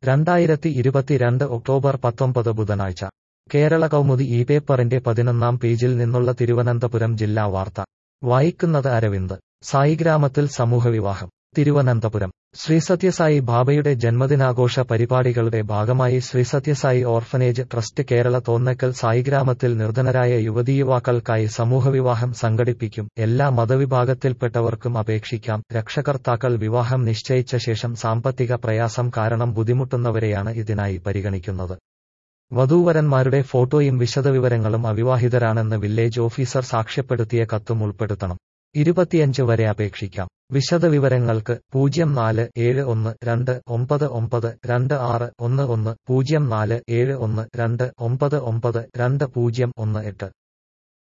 രണ്ടായിരത്തി ഇരുപത്തിരണ്ട് ഒക്ടോബർ പത്തൊമ്പത് ബുധനാഴ്ച കേരള കൗമുദി ഈ പേപ്പറിന്റെ പതിനൊന്നാം പേജിൽ നിന്നുള്ള തിരുവനന്തപുരം ജില്ലാ വാർത്ത വായിക്കുന്നത് അരവിന്ദ് സായിഗ്രാമത്തിൽ സമൂഹവിവാഹം തിരുവനന്തപുരം ശ്രീ സത്യസായി ബാബയുടെ ജന്മദിനാഘോഷ പരിപാടികളുടെ ഭാഗമായി ശ്രീ സത്യസായി ഓർഫനേജ് ട്രസ്റ്റ് കേരള തോന്നക്കൽ സായിഗ്രാമത്തിൽ നിർധനരായ യുവതീയുവാക്കൾക്കായി സമൂഹവിവാഹം സംഘടിപ്പിക്കും എല്ലാ മതവിഭാഗത്തിൽപ്പെട്ടവർക്കും അപേക്ഷിക്കാം രക്ഷകർത്താക്കൾ വിവാഹം നിശ്ചയിച്ച ശേഷം സാമ്പത്തിക പ്രയാസം കാരണം ബുദ്ധിമുട്ടുന്നവരെയാണ് ഇതിനായി പരിഗണിക്കുന്നത് വധൂവരന്മാരുടെ ഫോട്ടോയും വിശദവിവരങ്ങളും അവിവാഹിതരാണെന്ന് വില്ലേജ് ഓഫീസർ സാക്ഷ്യപ്പെടുത്തിയ കത്തും ഉൾപ്പെടുത്തണം ഇരുപത്തിയഞ്ച് വരെ അപേക്ഷിക്കാം വിശദവിവരങ്ങൾക്ക് പൂജ്യം നാല് ഏഴ് ഒന്ന് രണ്ട് ഒമ്പത് ഒമ്പത് രണ്ട് ആറ് ഒന്ന് ഒന്ന് പൂജ്യം നാല് ഏഴ് ഒന്ന് രണ്ട് ഒമ്പത് ഒമ്പത് രണ്ട് പൂജ്യം ഒന്ന് എട്ട്